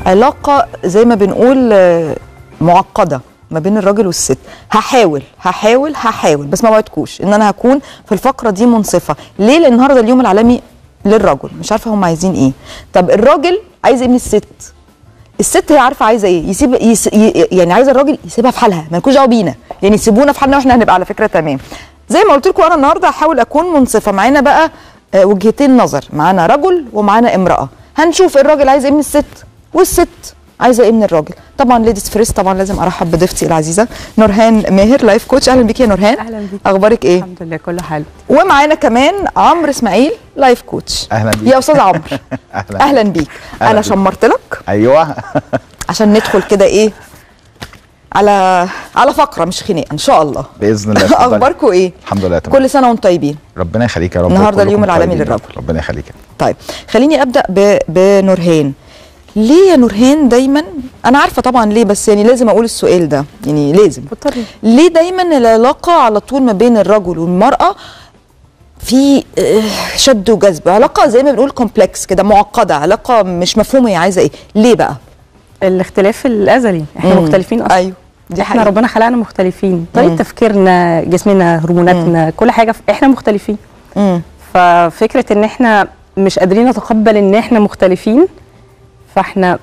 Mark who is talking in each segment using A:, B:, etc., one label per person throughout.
A: علاقه زي ما بنقول آه، معقده ما بين الراجل والست هحاول هحاول هحاول بس ما وعدكوش ان انا هكون في الفقره دي منصفه ليه لان النهارده اليوم العالمي للرجل مش عارفه هم عايزين ايه طب الراجل عايز ايه من الست الست هي عارفه عايزه ايه يسيب يس ي- يعني عايزه الراجل يسيبها في حالها مالكوش دعوه بينا يعني سيبونا في حالنا واحنا هنبقى على فكره تمام زي ما قلت لكم انا النهارده هحاول اكون منصفه معانا بقى آه، وجهتين نظر معانا رجل ومعانا امراه هنشوف الراجل عايز ايه من الست والست عايزه ايه من الراجل طبعا ليديز فريست طبعا لازم ارحب بضيفتي العزيزه نورهان ماهر لايف كوتش اهلا بيكي يا نورهان
B: اهلا بيك
A: اخبارك ايه
B: الحمد لله كله حلو
A: ومعانا كمان عمرو اسماعيل لايف كوتش
C: أهلا بيك.
A: يا استاذ عمرو
C: اهلا
A: اهلا بيك
C: أهلا
A: انا
C: بيك.
A: شمرت لك
C: ايوه
A: عشان ندخل كده ايه على على فقره مش خناقه ان شاء الله
C: باذن الله اتفضلي.
A: اخباركم ايه
C: الحمد لله تمام
A: كل سنه وانتم طيبين
C: ربنا يخليك يا رب
A: النهاردة
C: وكلكم
A: اليوم العالمي
C: طيبين.
A: للرجل.
C: ربنا يخليك
A: طيب خليني ابدا ب... بنورهان ليه يا نورهان دايما انا عارفه طبعا ليه بس يعني لازم اقول السؤال ده يعني لازم
B: مضطرين
A: ليه دايما العلاقه على طول ما بين الرجل والمراه في آه، شد وجذب علاقه زي ما بنقول كومبلكس كده معقده علاقه مش مفهومه هي عايزه ايه ليه بقى
B: الاختلاف الازلي احنا
A: مم.
B: مختلفين اصلا
A: ايوه دي
B: احنا
A: حقيقة.
B: ربنا خلقنا مختلفين طريقه
A: مم.
B: تفكيرنا جسمنا هرموناتنا كل حاجه ف- احنا مختلفين
A: مم.
B: ففكره ان احنا مش قادرين نتقبل ان احنا مختلفين فاحنا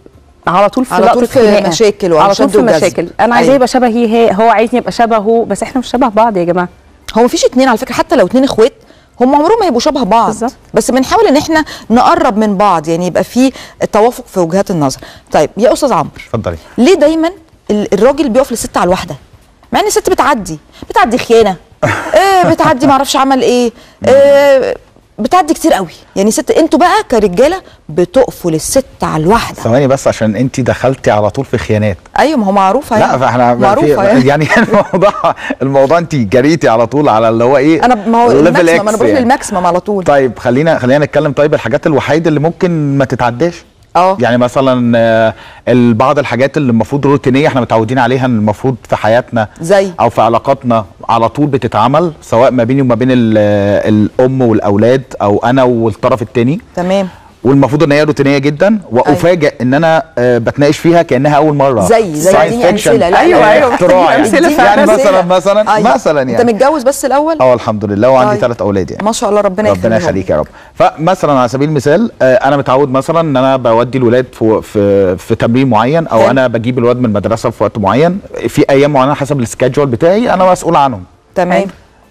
B: على طول في
A: على طول
B: لقطة
A: في
B: خناقة.
A: مشاكل وعلى
B: على طول
A: شد
B: في
A: وجذب.
B: مشاكل انا عايزاه
A: أيوة.
B: يبقى شبهي هي هو عايزني ابقى شبهه بس احنا مش شبه بعض يا جماعه
A: هو مفيش اتنين على فكره حتى لو اتنين اخوات هم عمرهم ما يبقوا شبه بعض
B: بالظبط.
A: بس بنحاول ان احنا نقرب من بعض يعني يبقى في توافق في وجهات النظر طيب يا استاذ عمرو
C: اتفضلي
A: ليه دايما ال- الراجل بيقف للست على الواحده مع ان الست بتعدي بتعدي خيانه آه بتعدي معرفش عمل ايه آه بتعدي كتير قوي يعني ست انتوا بقى كرجاله بتقفوا للست على الواحده
C: ثواني بس عشان انت دخلتي على طول في خيانات
A: ايوه ما هو معروفه
C: لا
A: يعني.
C: فاحنا
A: معروفه يعني.
C: يعني الموضوع الموضوع انت جريتي على طول على اللي هو ايه
A: انا ما هو
C: level
A: الماكسيمم انا
C: X
A: بروح
C: يعني.
A: للماكسيمم على طول
C: طيب خلينا خلينا نتكلم طيب الحاجات الوحيده اللي ممكن ما تتعداش
A: اه
C: يعني مثلا آه، ال- بعض الحاجات اللي المفروض روتينيه احنا متعودين عليها ان المفروض في حياتنا
A: زي
C: او في علاقاتنا على طول بتتعمل سواء ما بيني وما بين ال- الام والاولاد او انا والطرف التاني
A: تمام
C: والمفروض ان هي روتينيه جدا وافاجئ ان انا آه، بتناقش فيها كانها اول مره
A: زي زي
C: Science
A: اديني
C: fiction.
A: امثله لا
B: أيوة،
A: لا،
B: أيوة،
C: اختراع
B: محتاجين
C: يعني,
B: أمثلة
C: يعني
A: فعلا.
C: مثلا مثلا
A: أيوة.
C: مثلا
A: انت
C: يعني
A: متجوز بس الاول
C: اه الحمد لله وعندي
A: طيب.
C: ثلاث اولاد يعني
A: ما شاء الله ربنا
C: ربنا
A: يخليهم.
C: يخليك يا رب فمثلا على سبيل المثال آه، انا متعود مثلا ان انا بودي الولاد في في, في تمرين معين او
A: حلو.
C: انا بجيب الولاد من المدرسه في وقت معين في ايام معينه حسب السكادجول بتاعي انا مسؤول عنهم
A: تمام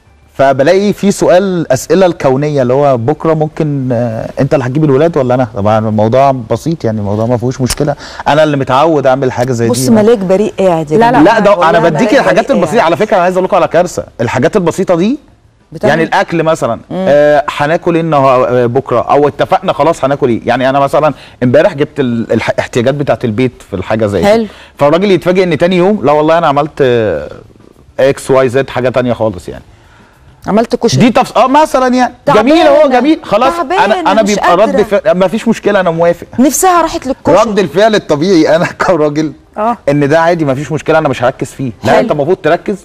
C: فبلاقي في سؤال اسئله الكونيه اللي هو بكره ممكن آه، انت اللي هتجيب الولاد ولا انا طبعا الموضوع بسيط يعني الموضوع ما فيهوش مشكله انا اللي متعود اعمل حاجه زي
A: بص
C: دي
A: ملاك بريء قاعد يا
B: لا،
A: جماعة.
C: لا ده
A: والله
C: انا
A: ملاك
C: بديكي الحاجات
A: بريء
C: البسيطه
A: قاعد.
C: على فكره انا عايز اقول لكم على كارثه الحاجات البسيطه دي
A: بتعمل-
C: يعني الاكل مثلا آه هناكل ايه النهار- آه، بكره او اتفقنا خلاص هناكل ايه يعني انا مثلا امبارح جبت ال- الح- الاحتياجات بتاعت البيت في الحاجه زي
A: حلو.
C: كده فالراجل يتفاجئ ان تاني يوم لا والله انا عملت آه، اكس واي زد حاجه تانية خالص يعني
A: عملت كشري
C: دي تفص... اه مثلا يعني
A: تعبانة،
C: جميل اهو جميل خلاص
A: تعبانة،
C: انا انا
A: مش
C: بيبقى رد
A: قادرة.
C: فعل ما فيش مشكله انا موافق
A: نفسها راحت للكشري
C: رد الفعل الطبيعي انا كراجل
B: اه
C: ان ده عادي ما فيش مشكله انا مش هركز فيه لا
A: حلو.
C: انت المفروض تركز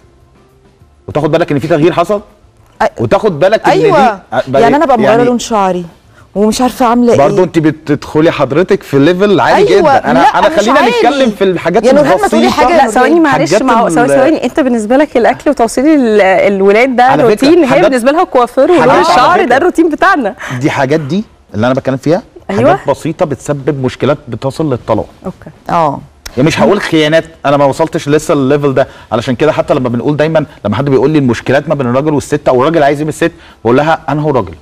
C: وتاخد بالك ان في تغيير حصل
A: أي-
C: وتاخد بالك ان
A: ايوه
C: دي
A: يعني انا بقى مغيره
C: يعني
A: لون شعري ومش عارفه عامله ايه
C: برضه انت بتدخلي حضرتك في ليفل عالي
A: أيوة،
C: جدا انا
A: لا،
C: انا
A: مش
C: خلينا
A: عالي.
C: نتكلم في الحاجات
A: يا نورهان ما تقولي
C: البسيطة.
A: حاجة
B: لا
A: يا
B: ثواني معلش
C: حاجات
B: ما هو
C: ال-
B: ثواني ثواني انت بالنسبه لك الاكل وتوصيل ال- الولاد ده
C: على فكرة،
B: روتين هي
C: حاجات-
B: بالنسبه لها الكوافير ولون
C: حاجات على
B: الشعر
C: فكرة.
B: ده الروتين بتاعنا
C: دي حاجات دي اللي انا بتكلم فيها
B: أيوة.
C: حاجات بسيطه بتسبب مشكلات بتصل للطلاق
B: اوكي
A: اه
C: يعني مش هقول خيانات انا ما وصلتش لسه الليفل ده علشان كده حتى لما بنقول دايما لما حد بيقول لي المشكلات ما بين الراجل والست او الراجل عايز ايه من الست بقول لها انا هو راجل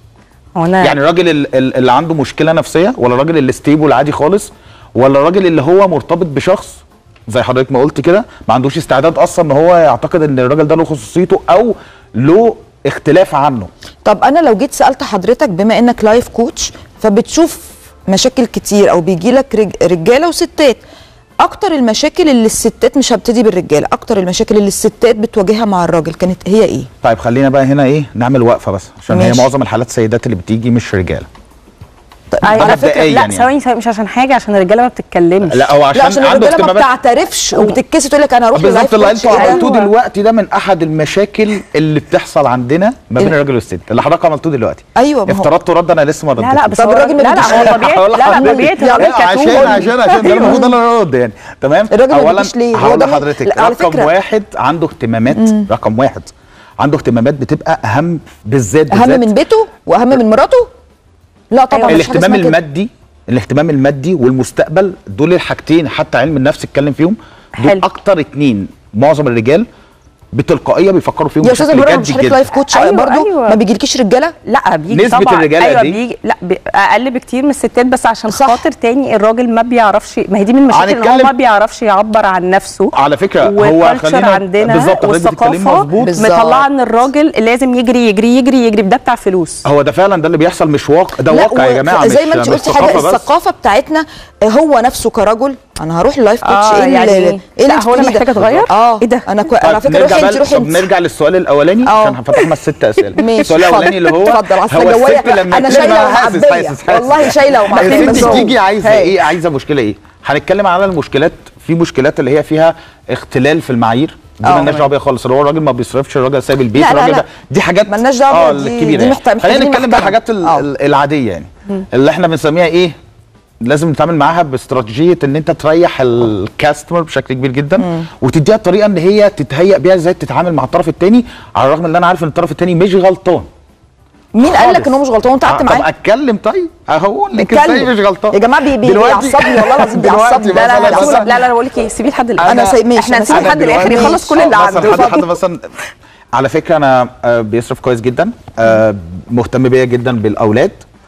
B: هو انا
C: يعني الراجل ال- ال- اللي عنده مشكله نفسيه ولا الراجل اللي ستيبل عادي خالص ولا الراجل اللي هو مرتبط بشخص زي حضرتك ما قلت كده ما عندوش استعداد اصلا ان هو يعتقد ان الراجل ده له خصوصيته او له اختلاف عنه
A: طب انا لو جيت سالت حضرتك بما انك لايف كوتش فبتشوف مشاكل كتير او بيجي لك رج... رجاله وستات اكتر المشاكل اللي الستات مش هبتدي بالرجاله اكتر المشاكل اللي الستات بتواجهها مع الراجل كانت هي ايه
C: طيب خلينا بقى هنا ايه نعمل وقفه بس عشان هي
A: ماشي.
C: معظم الحالات سيدات اللي بتيجي مش رجاله
B: على فكره
C: مبدئيا
B: لا
C: يعني.
B: ثواني ثواني مش عشان حاجه عشان الرجاله ما بتتكلمش
C: لا هو عشان,
A: لا عشان
C: عنده
A: الرجاله ما
C: اهتمامات
A: بتعترفش وبتتكسف تقول لك انا هروح
C: بالظبط
A: للايف
C: اللي
A: كوتش
C: انتوا
A: إيه ده؟
C: عملتوه
B: أيوة.
C: دلوقتي ده من احد المشاكل اللي بتحصل عندنا ما بين
A: إيه؟
C: الراجل والست اللي حضرتك عملتوه دلوقتي
A: أيوة، ما هو-
C: افترضتوا رد انا لسه ما ردتش
B: لا لا بس
A: طب
B: هو
A: الراجل ما
B: لا
A: بيجيش
B: لا هو
A: ليه؟
B: طبيعي
C: هقول
B: لا لا
C: لحضرتك.
B: طبيعي
A: لا،
B: الراجل
C: عشان
B: كتوم.
C: عشان عشان ده المفروض انا ارد يعني تمام
A: الراجل ما
C: اولا
A: بيجيش ليه؟ هو
C: هقول
A: ده من-
C: لحضرتك
A: لا، على
C: رقم
A: فكرة-
C: واحد عنده اهتمامات رقم واحد عنده اهتمامات بتبقى اهم بالذات
A: اهم
C: بالذات
A: من بيته واهم من مراته لا طبعا
B: أيوة.
A: مفيش حاجة
C: الاهتمام
A: اسمها كده.
C: المادي الاهتمام المادي والمستقبل دول الحاجتين حتى علم النفس اتكلم فيهم دول
B: حلو.
C: اكتر اتنين معظم الرجال بتلقائيه بيفكروا فيهم
A: يا استاذه
C: بشكل
A: نوران
C: جدي
A: مش حضرتك
C: جدا
A: لايف كوتش
B: أيوة،
A: برضو
B: أيوة.
A: ما بيجيلكيش رجاله
B: لا بيجي
C: نسبة
B: طبعا
C: الرجالة
B: ايوه
C: قد إيه؟
B: بيجي لا بي- اقل بكتير من الستات بس عشان
A: صح.
B: خاطر تاني الراجل ما بيعرفش ما هي دي من المشاكل ان هو
C: هنتكلم-
B: ما بيعرفش يعبر عن نفسه
C: على فكرة هو
B: والكالتشر
C: خلينا
B: عندنا
C: بالظبط حضرتك بتتكلمي
B: والثقافه
C: مظبوط
A: بالظبط.
B: مطلعه ان الراجل لازم يجري يجري يجري يجري ده بتاع فلوس
C: هو ده فعلا ده اللي بيحصل مش واقع ده
A: لا،
C: واقع يا
A: و-
C: جماعه
A: زي
C: مش
A: ما انت
C: مش
A: قلتي حاجه
C: ثقافة بس.
A: الثقافه بتاعتنا هو نفسه كرجل انا هروح للايف كوتش
B: آه،
A: ايه
B: يعني
A: اللي
B: إيه؟
A: ايه
B: لا،
A: اللي
B: هو أنا
A: بتقوليه ده؟
B: محتاجة أتغير؟
A: اه
B: إيه ده؟
A: انا كو... على
C: طيب
A: فكره
C: نرجع
A: روحي انت
C: بقى
A: روحي
C: طب
A: انت
C: نرجع للسؤال الاولاني
A: آه.
C: عشان فتحنا الست اسئله
A: ماشي
C: السؤال الاولاني اللي هو
A: اتفضل اصل
C: هو
A: جوايا
C: الست لما
A: انا
C: تلاقي-
A: شايله
C: أنا حاسس-
A: ومعبيه
C: حاسس- حاسس.
A: والله شايله ومعبيه
C: الست
A: بس هو-
C: تيجي عايزه
A: هاي.
C: ايه عايزه مشكله ايه هنتكلم على المشكلات في مشكلات اللي هي فيها اختلال في المعايير دي
A: آه.
C: مالناش دعوه بيها خالص اللي هو الراجل ما بيصرفش الراجل سايب البيت
A: لا، لا،
C: الراجل
A: لا.
C: ده دي حاجات
A: مالناش دعوة
C: اه
A: بيها، دي-
C: الكبيره
A: دي
C: يعني.
A: محت-
C: خلينا
A: محتاجين
C: نتكلم بقى
A: نحترم.
C: الحاجات ال-
A: آه.
C: ال- العاديه يعني اللي احنا بنسميها ايه لازم نتعامل معاها باستراتيجيه ان انت تريح الكاستمر بشكل كبير جدا وتديها الطريقه ان هي تتهيأ بيها ازاي تتعامل مع الطرف الثاني على الرغم ان انا عارف ان الطرف الثاني مش غلطان
A: مين قال لك
C: خالص.
A: ان هو مش غلطان وانت قعدت
C: آه، طب
A: معاه
C: اتكلم طيب هقول لك ازاي
A: اتكلم.
C: مش غلطان
A: يا جماعه بي بي
C: دلوقتي-
A: بيعصبني والله العظيم بيعصبني
C: دلوقتي
B: لا لا لا
C: مثلاً-
B: لا لا لا بقول لك ايه سيبيه لحد الاخر
A: أنا سي- ماشي،
B: احنا
A: أنا
B: هنسيبه
A: سي-
B: لحد الاخر
A: دلوقتي-
B: يخلص كل اللي
C: آه،
B: عنده
C: مثلا حد حد مثلا على فكره انا آه، بيصرف كويس جدا آه، مهتم بيا جدا بالاولاد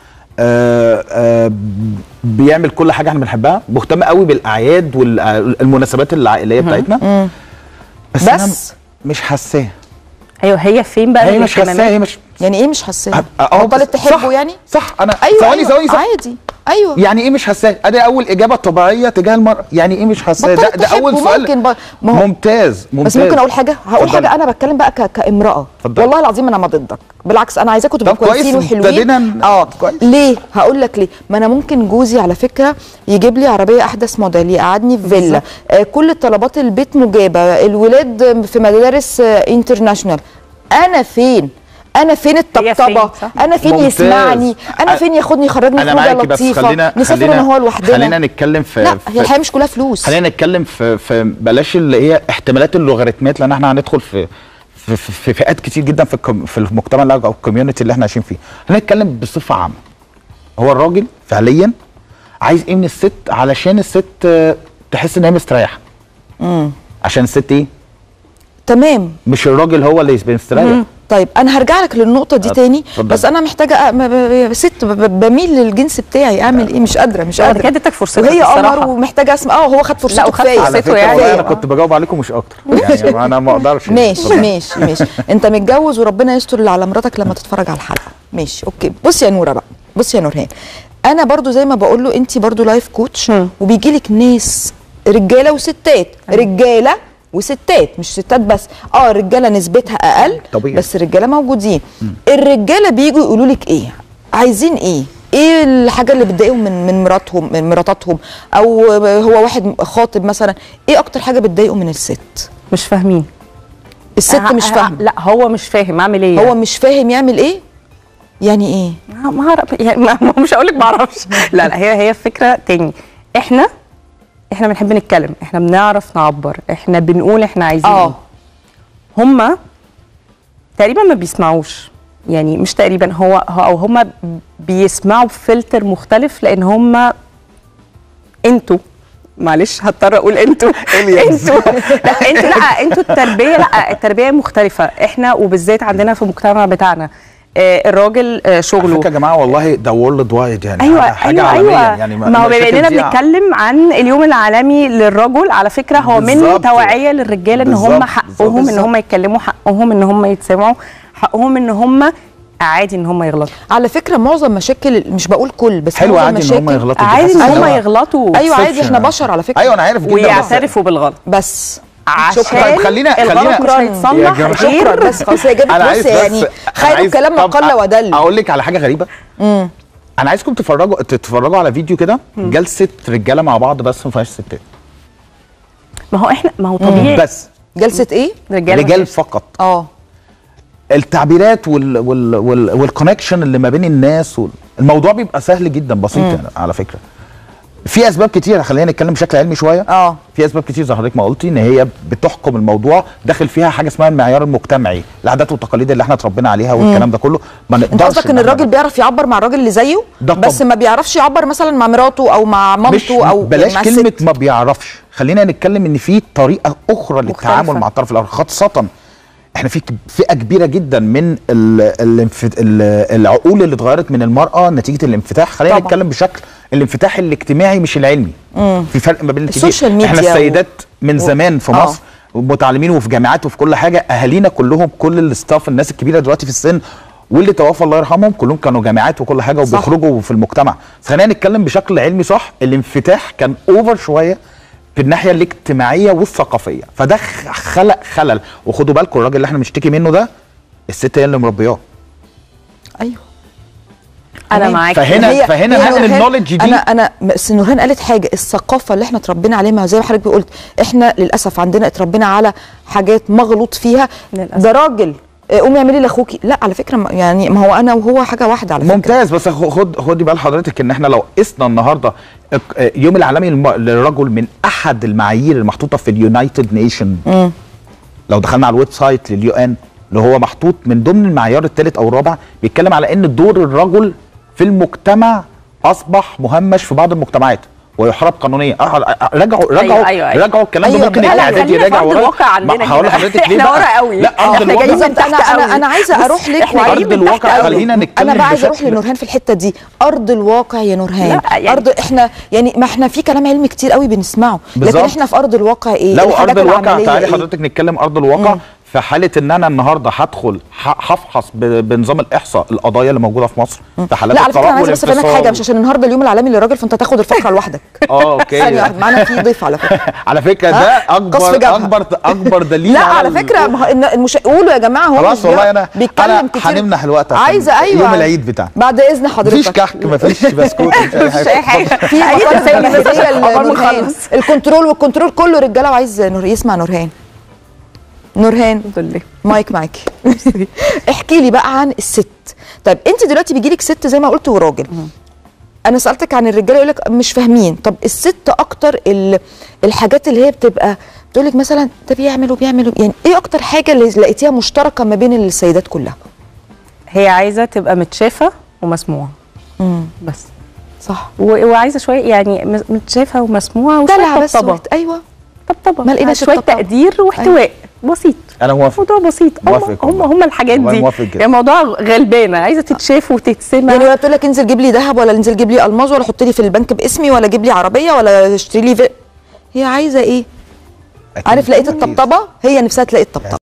C: آه، آه، بيعمل كل حاجه احنا بنحبها مهتم قوي بالاعياد والمناسبات العائليه بتاعتنا بس, أنا
A: بس؟
C: مش حاساه
B: ايوه هي فين بقى
C: هي مش حاساه
B: الاهتمامات؟
C: هي مش
A: يعني ايه مش حاساه
C: آه، آه،
A: بطلت
C: صح،
A: تحبه يعني
C: صح انا
A: ايوه
C: ثواني
A: أيوة،
C: ثواني صح
A: عادي ايوه
C: يعني ايه مش حاساه ادي اول اجابه طبيعيه تجاه المراه يعني ايه مش حاساه ده,
A: بطلت
C: ده اول
A: تحبه
C: سؤال
A: ممكن ب... ما هو
C: ممتاز ممتاز
A: بس ممكن اقول حاجه هقول
C: اتفضلي.
A: حاجه انا بتكلم بقى ك... كامراه
C: اتفضلي.
A: والله العظيم انا ما ضدك بالعكس انا عايزاكم تبقوا
C: طب كويس،
A: كويسين وحلوين
C: ابتدينا ن-
A: اه
C: كويس.
A: ليه هقول لك ليه ما انا ممكن جوزي على فكره يجيب لي عربيه احدث موديل يقعدني في فيلا آه كل طلبات البيت مجابه الولاد في مدارس آه انترناشونال انا فين انا فين الطبطبه
B: فين، صح؟
A: انا فين
C: ممتاز.
A: يسمعني انا
C: أ-
A: فين ياخدني يخرجني
C: انا
A: خروجه
C: معاكي بس
A: لطيفه
C: خلينا
A: نسافر
C: خلينا
A: انا هو لوحدنا
C: خلينا نتكلم في
A: لا
C: في-
A: هي الحياه مش كلها فلوس
C: خلينا نتكلم في في بلاش اللي هي احتمالات اللوغاريتمات لان احنا هندخل في في, في, في فئات كتير جدا في الكم في المجتمع اللي- او الكوميونتي اللي احنا عايشين فيه هنتكلم بصفه عامه هو الراجل فعليا عايز ايه من الست علشان الست آه، تحس ان هي مستريحه عشان الست ايه
A: تمام
C: مش الراجل هو اللي مستريح
A: طيب انا هرجع لك للنقطه دي
C: ات-
A: تاني
C: اتفضل.
A: بس انا محتاجه أ- م- ب- ب- ست ب- ب- بميل للجنس بتاعي اعمل ايه مش قادره مش
B: لا، ده
A: قادره
B: كده اديتك فرصتك
A: وهي
B: الصراحة.
A: قمر ومحتاجه اسمع اه هو خد فرصته
B: لا، وخد
A: كفايه
B: فرصته
C: على فكره
B: يعني.
C: والله انا
A: كفاية.
C: كنت بجاوب عليكم مش اكتر يعني انا ما اقدرش
A: ماشي
C: اتفضل.
A: ماشي ماشي انت متجوز وربنا يستر اللي على مراتك لما تتفرج على الحلقه ماشي اوكي بصي يا نوره بقى بصي يا نورهان انا برضو زي ما بقول له انت برضو لايف كوتش
B: مم.
A: وبيجي لك ناس رجاله وستات رجاله وستات مش ستات بس اه الرجاله نسبتها اقل
C: طبيعي.
A: بس الرجاله موجودين الرجاله بيجوا يقولوا لك ايه عايزين ايه ايه الحاجه اللي بتضايقهم من من مراتهم من مراتاتهم او هو واحد خاطب مثلا ايه اكتر حاجه بتضايقه من الست
B: مش فاهمين
A: الست
B: أه-
A: مش
B: أه-
A: فاهمه
B: لا هو مش فاهم اعمل ايه
A: هو مش فاهم يعمل ايه يعني ايه
B: ما ما اعرف يعني ما ما- مش هقول لك ما اعرفش لا لا هي هي فكره تاني احنا احنا بنحب نتكلم احنا بنعرف نعبر احنا بنقول احنا عايزين
A: اه
B: ايه هما تقريبا ما بيسمعوش يعني مش تقريبا هو هو- او هما بيسمعوا بفلتر مختلف لان هما انتوا معلش هضطر اقول انتوا انتوا لا انتوا لا انتوا التربيه لا التربيه مختلفه احنا وبالذات عندنا في المجتمع بتاعنا آه، الراجل آه،
C: على
B: شغله
C: فكره يا جماعه والله ده وورلد وايد يعني
B: ايوه
C: حاجه
B: ايوه
C: عالميه
B: ايوه
C: يعني
B: ما هو بما
C: المشاكل
B: اننا
C: دي
B: بنتكلم عن اليوم العالمي للرجل على فكره هو من
C: بالظبط.
B: توعيه للرجاله ان هم
C: بالظبط،
B: حقهم ان
C: بالظبط.
B: هم يتكلموا حقهم ان هم يتسمعوا حقهم ان هم عادي ان هم يغلطوا
A: على فكره معظم مشاكل مش بقول كل بس
C: حلو
A: معظم
C: عادي ان
A: مشاكل
C: هم يغلطوا دي
B: عادي
C: حاسس
B: ان هم
C: هو
B: يغلطوا
A: ايوه عادي
C: exception.
A: احنا بشر على فكره
C: ايوه انا عارف جدا بس-
B: ويعترفوا بالغلط
A: بس
B: عشان
C: طيب خلينا-
B: الغلط
C: خلينا-
B: مش
C: يا
B: هيتصلح
C: جماعة.
A: شكرا
B: غير
A: بس خلاص هي جابت
C: انا
A: بص
C: عايز
A: يعني
C: بس
A: خير
C: عايز-
A: الكلام ما
C: طب
A: قل ودل
C: اقول لك على حاجه غريبه انا عايزكم تتفرجوا تتفرجوا على فيديو كده جلسه رجاله مع بعض بس ما فيهاش ستات
B: ما هو احنا ما هو طبيعي
C: بس
A: جلسه ايه
B: رجاله
C: رجال فقط
A: اه
C: التعبيرات وال وال وال والكونكشن اللي ما بين الناس وال... الموضوع بيبقى سهل جدا بسيط يعني على فكره في اسباب كتير خلينا نتكلم بشكل علمي شويه
A: اه
C: في اسباب كتير زي حضرتك ما قلتي ان هي بتحكم الموضوع داخل فيها حاجه اسمها المعيار المجتمعي العادات والتقاليد اللي احنا اتربينا عليها والكلام ده كله ما
A: انت
C: نقدرش
A: قصدك ان
C: إحنا-
A: الراجل بيعرف يعبر مع الراجل اللي زيه
C: ده
A: بس
C: طبعا.
A: ما بيعرفش يعبر مثلا مع مراته او مع
C: مش
A: مامته او
C: بلاش
A: مع
C: كلمه
A: الست.
C: ما بيعرفش خلينا نتكلم ان في طريقه اخرى للتعامل
B: مختلفة.
C: مع الطرف الاخر خاصه احنا في فئه كبيره جدا من ال الانف... ال- العقول اللي اتغيرت من المراه نتيجه الانفتاح خلينا
A: طبعا.
C: نتكلم بشكل الانفتاح الاجتماعي مش العلمي في فرق ما بين الكبير
A: السوشيال ميديا
C: احنا
A: و-
C: السيدات من
A: و-
C: زمان في
A: آه.
C: مصر متعلمين وفي جامعات وفي كل حاجه اهالينا كلهم كل الاستاف الناس الكبيره دلوقتي في السن واللي توفى الله يرحمهم كلهم كانوا جامعات وكل حاجه
A: صح.
C: وبيخرجوا في المجتمع بس خلينا نتكلم بشكل علمي صح الانفتاح كان اوفر شويه في الناحيه الاجتماعيه والثقافيه فده خ- خلق خلل وخدوا بالكم الراجل اللي احنا بنشتكي منه ده الست هي اللي مربياه
A: ايوه
B: انا
A: تمام.
B: معاك
C: فهنا-
A: هي-
C: فهنا
A: هي
C: هنقل
A: نورهان-
C: النولج دي.
A: انا انا بس نورهان قالت حاجه الثقافه اللي احنا اتربينا عليها ما زي ما حضرتك قلت احنا للاسف عندنا اتربينا على حاجات مغلوط فيها
B: للأسف.
A: ده راجل آه، قومي اعملي لاخوكي لا على فكره ما- يعني ما هو انا وهو حاجه واحده على فكره
C: ممتاز بس خ- خد خدي بال حضرتك ان احنا لو قسنا النهارده اك- يوم العالمي للم- للرجل من احد المعايير المحطوطه في اليونايتد نيشن لو دخلنا على الويب سايت لليو ان اللي هو محطوط من ضمن المعيار الثالث او الرابع بيتكلم على ان دور الرجل في المجتمع اصبح مهمش في بعض المجتمعات ويحارب قانونيا أه، أه، رجعوا رجعوا
B: أيوة، أيوة، أيوة.
C: رجعوا الكلام ده
A: أيوة،
C: ممكن
A: لا، لا،
C: الاعدادي
B: خلينا في
C: يراجع
B: أرض
C: ورا
B: الواقع عندنا
C: ما- هقول
B: كده.
C: لحضرتك ليه
B: إحنا
C: بقى؟
B: ورا قوي.
C: لا ارض
B: إحنا
C: الواقع
B: جايين من
A: بالظبط انا
B: تحت
A: انا
B: قوي.
A: انا عايزه اروح لك
B: إحنا
A: وعايزة-
B: جايين
C: ارض
B: من تحت
C: الواقع
B: قوي.
C: خلينا نتكلم
A: انا بقى عايزه اروح
C: بشكل-
A: لنورهان في الحته دي ارض الواقع يا نورهان
B: لا، يعني-
A: ارض احنا يعني ما احنا في كلام علمي كتير قوي بنسمعه لكن
C: بالظبط.
A: احنا في ارض الواقع ايه
C: لو
A: الحاجات
C: ارض الواقع
A: العملية
C: تعالي
A: إيه؟
C: حضرتك نتكلم ارض الواقع في حاله ان انا النهارده هدخل ه- هفحص ب- بنظام الاحصاء القضايا اللي موجوده في مصر في حالات
A: لا على فكره
C: الطلاق
A: انا عايزه بس افهمك
C: والانفصال.
A: حاجه مش عشان النهارده اليوم العالمي للراجل فانت تاخد الفقره لوحدك
C: اه اوكي
A: ثانيه واحده معانا في ضيف على فكره
C: على فكره
A: ها؟
C: ده
A: قصف
C: اكبر
A: جبهة.
C: اكبر اكبر دليل
A: لا على
C: ال-
A: فكره ما هو إن المش... قولوا يا جماعه هو
C: خلاص
A: مش
C: والله
A: بي-
C: أنا-
A: بيتكلم
C: أنا
A: كتير
C: هنمنح الوقت عشان
A: عايزه ايوه
C: يوم العيد بتاعنا.
A: بعد اذن حضرتك
C: مفيش كحك مفيش بسكوت مفيش
B: مفيش اي حاجه
A: في
B: أي
A: مقالة
B: تسالي بس
A: جماهيرية
B: عشان عقبال ما
A: لنورهان.
B: نخلص
A: الكنترول والكنترول كله رجاله وعايز نور يسمع نورهان نورهان
B: الحمد لله
A: مايك معاكي احكي لي بقى عن الست طيب انت دلوقتي بيجي لك ست زي ما قلت وراجل انا سالتك عن الرجاله يقول لك مش فاهمين طب الست اكتر ال- الحاجات اللي هي بتبقى بتقول لك مثلا ده بيعمل وبيعمل يعني ايه اكتر حاجه اللي لقيتيها مشتركه ما بين السيدات كلها
B: هي عايزه تبقى متشافه ومسموعه بس
A: صح
B: و- وعايزه شويه يعني م- متشافه ومسموعه
A: دلع
B: وشويه
A: بس
B: طبطبه
A: وقت- ايوه
B: طبطبه
A: ما لقيناش
B: شويه
A: الطبطبة.
B: تقدير واحتواء بسيط
C: انا موافق
B: موضوع بسيط هم
C: موافق
B: هم,
C: والله.
B: هم الحاجات
C: والله
B: دي
C: موافق جدا.
B: يعني موضوع غلبانه عايزه تتشاف وتتسمع
A: يعني ولا بتقول لك انزل جيب لي ذهب ولا انزل جيب لي الماظ ولا حط لي في البنك باسمي ولا جيب لي عربيه ولا اشتري لي في... هي عايزه ايه
C: أكيد.
A: عارف لقيت
C: أكيد.
A: الطبطبه هي نفسها تلاقي الطبطبه